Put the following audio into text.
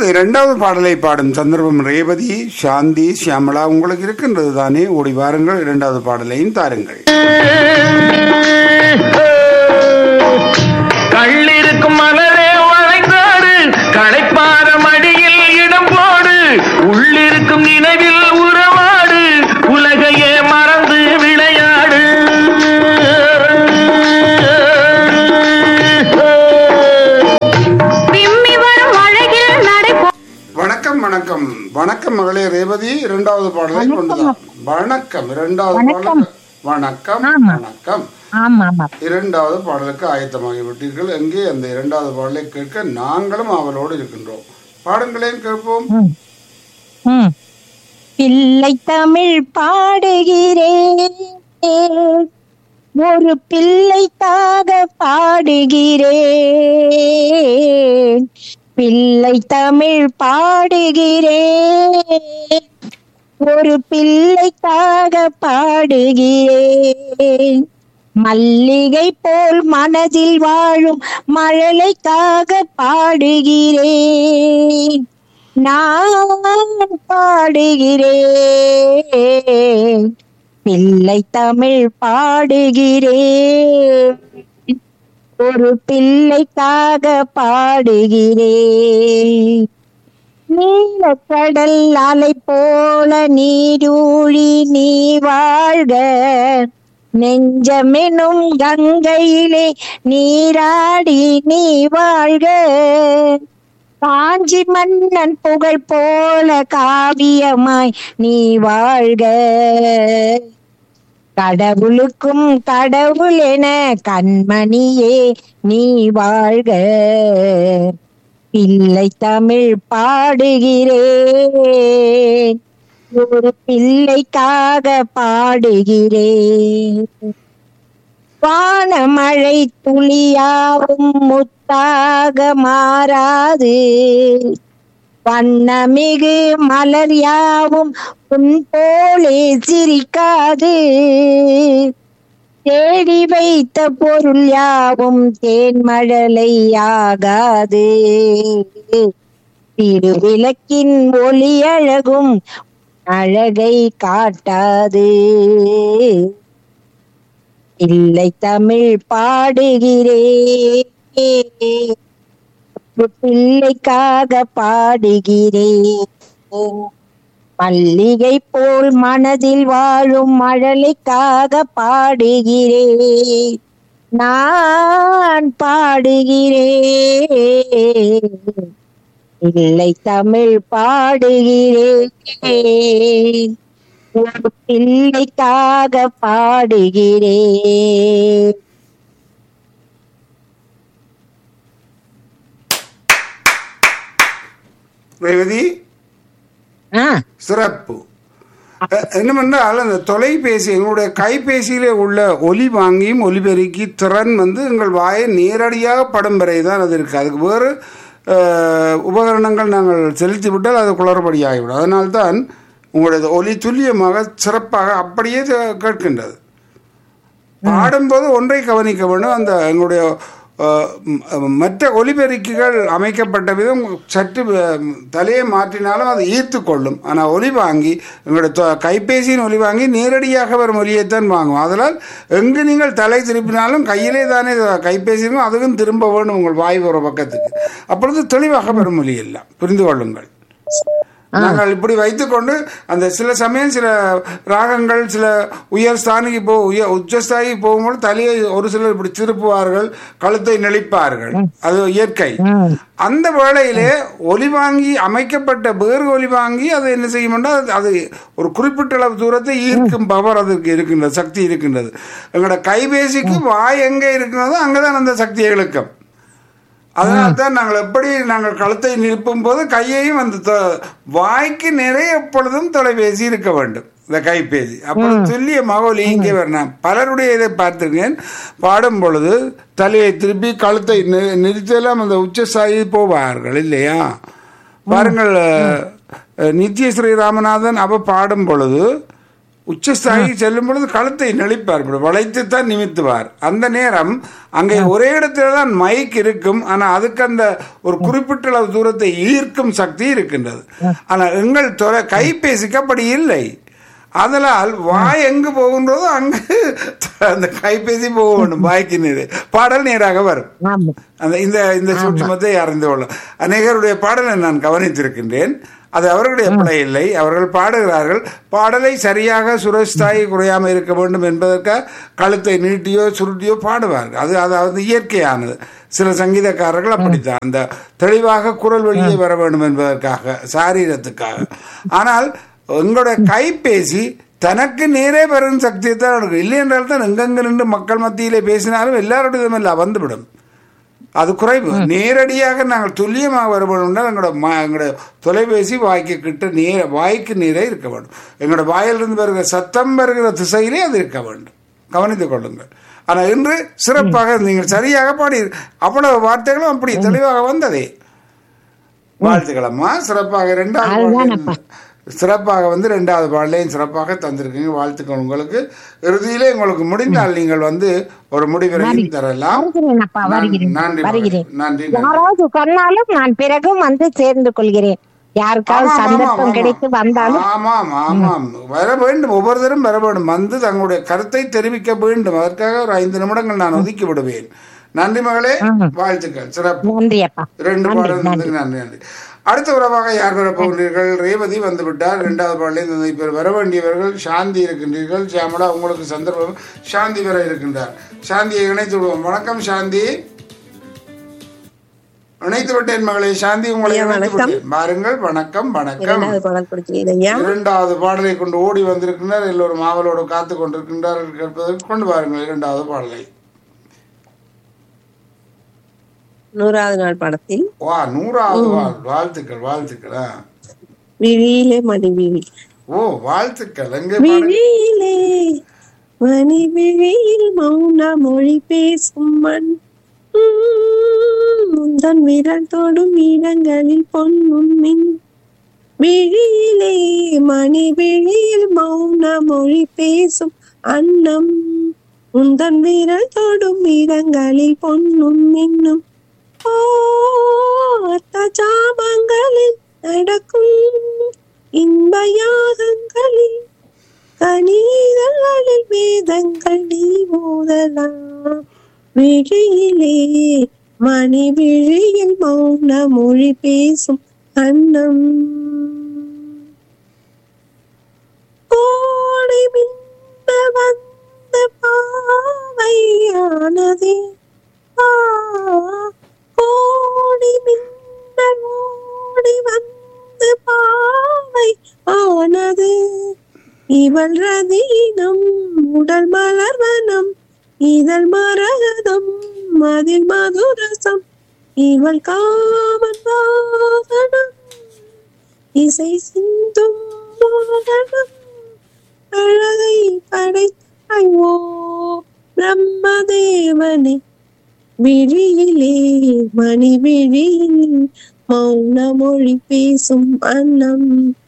இப்பொழுது இரண்டாவது பாடலை பாடும் சந்தர்ப்பம் ரேவதி சாந்தி சியாமளா உங்களுக்கு இருக்கின்றது தானே ஓடி வாருங்கள் இரண்டாவது பாடலையும் தாருங்கள் கள்ளிருக்கும் மலரே வளைந்தாடு களைப்பார மடியில் இடம் போடு உள்ளிருக்கும் நினைவில் உறவாடு உலகையே மறந்து விளையாடு விம்மி வரும் அழகில் நடை வணக்கம் வணக்கம் வணக்கம் மகளே ரேவதி இரண்டாவது பாடலை கொண்டுதான் வணக்கம் இரண்டாவது வணக்கம். பாடல் வணக்கம் ஆமா. வணக்கம் ஆமா ஆமா இரண்டாவது பாடலுக்கு ஆயத்தமாகி விட்டீர்கள் எங்கே அந்த இரண்டாவது பாடலை கேட்க நாங்களும் அவளோடு இருக்கின்றோம் பாடுங்களேன் கேட்போம் ம். ம். பிள்ளை தமிழ் பாடுகிறேன் ஒரு பிள்ளைக்காக பாடுகிறேன் பிள்ளை தமிழ் பாடுகிறேன் ஒரு பிள்ளைக்காக பாடுகிறேன் மல்லிகை போல் மனதில் வாழும் மழலைக்காக பாடுகிறேன் நான் பாடுகிறேன் பிள்ளை தமிழ் பாடுகிறேன் ஒரு பிள்ளைக்காக பாடுகிறேன் நீலக்கடல் அலை போல நீரூழி நீ வாழ்க நெஞ்சமெனும் கங்கையிலே நீராடி நீ வாழ்க காஞ்சி மன்னன் புகழ் போல காவியமாய் நீ வாழ்க கடவுளுக்கும் கடவுள் என கண்மணியே நீ வாழ்க பிள்ளை தமிழ் பாடுகிறேன் ஒரு பிள்ளைக்காக பாடுகிறேன் வானமழை துளியாவும் முத்தாக மாறாது வண்ணமிகு மலர் யாவும் உன் போலே சிரிக்காது தேடி வைத்த பொருள் யாவும் தேன்மழலையாகாது திருவிளக்கின் ஒளி அழகும் அழகை காட்டாது இல்லை தமிழ் பாடுகிறேன் ஒரு பிள்ளைக்காக பாடுகிறேன் மல்லிகை போல் மனதில் வாழும் மழலைக்காக பாடுகிறேன் நான் பாடுகிறேன் இல்லை தமிழ் பாடுகிறேன் ஒரு பிள்ளைக்காக பாடுகிறேன் ரேவதி ஆ சிறப்பு அஹ், என்னவென்றால் அந்த தொலைபேசி எங்களுடைய கைபேசியிலே உள்ள ஒலி வாங்கியும் ஒலிபெருக்கி திறன் வந்து எங்கள் வாயை நேரடியாக படம் வரை தான் அது இருக்குது அதுக்கு வேறு அஹ், உபகரணங்கள் நாங்கள் செலுத்தி விட்டால் அது குளறுபடியாகிவிடும் அதனால்தான் உங்களுடைய ஒலி துல்லியமாக சிறப்பாக அப்படியே கே- கேட்கின்றது பாடும்போது ஒன்றை கவனிக்க வேண்டும் அந்த எங்களுடைய அஹ், ம், மற்ற ஒலிபெருக்கிகள் அமைக்கப்பட்ட விதம் சற்று அஹ், தலையை மாற்றினாலும் அது ஈர்த்து கொள்ளும் ஆனால் ஒலி வாங்கி எங்களுடைய தொ- கைபேசியின் ஒலி வாங்கி நேரடியாக வரும் ஒலியைத்தான் வாங்கும் அதனால் எங்கு நீங்கள் தலை திருப்பினாலும் கையிலே தானே கைபேசி இருக்கும் அதுக்கும் திரும்ப வேண்டும் உங்கள் வாய் ஒரு பக்கத்துக்கு அப்பொழுது தெளிவாக வரும் ஒலி எல்லாம் புரிந்து கொள்ளுங்கள் நாங்கள் இப்படி வைத்துக்கொண்டு அந்த சில சமயம் சில ராகங்கள் சில உயர் ஸ்தானிக்கு போ உயர் உச்சஸ்தானிக்கு போகும்போது தலையை ஒரு சிலர் இப்படி திருப்புவார்கள் கழுத்தை நெளிப்பார்கள் அது இயற்கை அந்த வேளையிலே ஒலி வாங்கி அமைக்கப்பட்ட வேறு ஒலி வாங்கி அது என்ன செய்யும்னா அது- அது ஒரு குறிப்பிட்ட அளவு தூரத்தை ஈர்க்கும் பவர் அதற்கு இருக்கின்றது சக்தி இருக்கின்றது எங்களோட கைபேசிக்கு வாய் எங்கே இருக்கிறதோ அங்கதான் அந்த சக்தியை இழுக்கும் அதனால தான் நாங்கள் எப்படி நாங்கள் கழுத்தை நிற்பும் போது கையையும் அந்த தொ- வாய்க்கு நிறைய எப்பொழுதும் தொலைபேசி இருக்க வேண்டும் இந்த கைபேசி அப்பொழுது துல்லியமாக ஒலி இங்கே வரணும் பலருடைய இதை பார்த்திருக்கேன் பாடும் பொழுது தலையை திருப்பி கழுத்தை நி- நிறுத்தலாம் அந்த உச்சசாயி போவார்கள் இல்லையா பாருங்கள் அஹ், நித்ய ஸ்ரீ ராமநாதன் அவ பாடும் பொழுது உச்சஸ்தாயி செல்லும் பொழுது கழுத்தை நெளிப்பார் இப்படி வளைத்துத்தான் நிமித்துவார் அந்த நேரம் அங்கே ஒரே இடத்துல தான் மைக் இருக்கும் ஆனா அதுக்கு அந்த ஒரு குறிப்பிட்ட அளவு தூரத்தை ஈர்க்கும் சக்தி இருக்கின்றது ஆனா எங்கள் தொலை கைபேசிக்கு அப்படி இல்லை அதனால் வாய் எங்கு போகின்றதோ அங்கு அந்த கைபேசி போக வேண்டும் வாய்க்கு நேரு பாடல் நேராக வரும் ஆமா அந்த இந்த இந்த சூட்சமத்தை அறிந்து கொள்ளும் அநேகருடைய பாடலை நான் கவனித்திருக்கின்றேன் அது அவர்களுடைய பிழை இல்லை அவர்கள் பாடுகிறார்கள் பாடலை சரியாக சுரஸ்தாயி குறையாமல் இருக்க வேண்டும் என்பதற்காக கழுத்தை நீட்டியோ சுருட்டியோ பாடுவார்கள் அது அதாவது இயற்கையானது சில சங்கீதக்காரர்கள் அப்படித்தான் அந்த தெளிவாக குரல் வெளியே வர வேண்டும் என்பதற்காக சாரீரத்துக்காக ஆனால் உங்களுடைய கைபேசி தனக்கு நேரே வரும் சக்தியை தான் இருக்கு இல்லை என்றால் தான் எங்கெங்க நின்று மக்கள் மத்தியிலே பேசினாலும் எல்லாருடையதும் இல்லை வந்துவிடும் அது குறைவு நேரடியாக நாங்கள் துல்லியமாக வர வேண்டும்னா எங்களோட ம- எங்களோட தொலைபேசி வாய்க்கு கிட்ட நேர வாய்க்கு நேரே இருக்க வேண்டும் எங்களோட வாயிலிருந்து வருகிற சத்தம் வருகிற திசையிலே அது இருக்க வேண்டும் கவனித்துக் கொள்ளுங்கள் ஆனால் இன்று சிறப்பாக நீங்கள் சரியாக பாடி அவ்வளவு வார்த்தைகளும் அப்படி தெளிவாக வந்ததே வாழ்த்துக்கள் அம்மா சிறப்பாக இரண்டாவது அதுதானப்பா. பாடலையும் சிறப்பாக வந்து ரெண்டாவது பாடலையும் சிறப்பாக தந்திருக்கீங்க வாழ்த்துக்கள் உங்களுக்கு இறுதியிலே உங்களுக்கு முடிந்தால் நீங்கள் வந்து ஒரு முடிவரையும் தரலாம் வருகிறேன் அப்பா வருகிறேன் நன்றி வருகிறேன் நன்றி நன்றி யாராவது சொன்னாலும் நான் பிறகும் வந்து சேர்ந்து கொள்கிறேன் யாருக்காவது ஆமாம், ஆமாம், சந்தர்ப்பம் ஆமாம். கிடைத்து வந்தாலும் ஆமாம் ஆமாம் வர வேண்டும் ஒவ்வொருத்தரும் வர வேண்டும் வந்து தங்களுடைய கருத்தை தெரிவிக்க வேண்டும் அதற்காக ஒரு ஐந்து நிமிடங்கள் நான் ஒதுக்கி விடுவேன் நன்றி மகளே வாழ்த்துக்கள் சிறப்பு நன்றி அப்பா ரெண்டு பாடல் நன்றி நன்றி நன்றி அடுத்த உறவாக யார் வர போகிறீர்கள் ரேவதி வந்து விட்டார் இரண்டாவது பாடலில் இப்போ வர வேண்டியவர்கள் சாந்தி இருக்கின்றீர்கள் சியாமலா உங்களுக்கு சந்தர்ப்பம் சாந்தி வர இருக்கின்றார் சாந்தியை இணைத்து விடுவோம் வணக்கம் சாந்தி இணைத்து விட்டேன் மகளே சாந்தி உங்களை இணைத்து விட்டேன் பாருங்கள் வணக்கம் வணக்கம் இரண்டாவது பாடல் கொடுக்கிறீங்க ஐயா இரண்டாவது பாடலை கொண்டு ஓடி வந்திருக்கின்றார் எல்லோரும் ஆவலோடு காத்து கொண்டிருக்கின்றார்கள் கேட்பதற்கு கொண்டு வாருங்கள் இரண்டாவது பாடலை நூறாவது நாள் படத்தில் வா நூறாவது வாழ் வாழ்த்துக்கள் வாழ்த்துக்கள் ஆ. விழியிலே மணி விழி ஓ வாழ்த்துக்கள் எங்கே பாருங்க விழியிலே மணி விழியில் மௌன மொழி பேசும் மண் முந்தன் விரல் தொடும் இடங்களில் பொன்னும் மின் விழியிலே மணி விழியில் மௌன மொழி பேசும் அன்னம் உந்தன் விரல் தொடும் இடங்களில் பொன்னும் மின்னும் பார்த்த ஜாமங்களில் நடக்கும் இன்ப யாகங்களில் கணிதங்களில் வேதங்கள் நீ மோதலாம் விழியிலே மணி விழியில் மௌன மொழி பேசும் அன்னம் கோடை மின்ன வந்த பாவையானதே ஆ, கோடி மின்னல் ஓடி வந்து பாவை ஆனது இவள் ரதீனம் உடல் மலர்வனம் இதழ் மரகதம் அதில் மதுரசம் இவள் காமன் வாகனம் இசை சிந்தும் மோகனம் அழகை படைத்தாய்வோ பிரம்மதேவனே விழியிலே மணி விழியில் மௌன மொழி பேசும் அன்னம்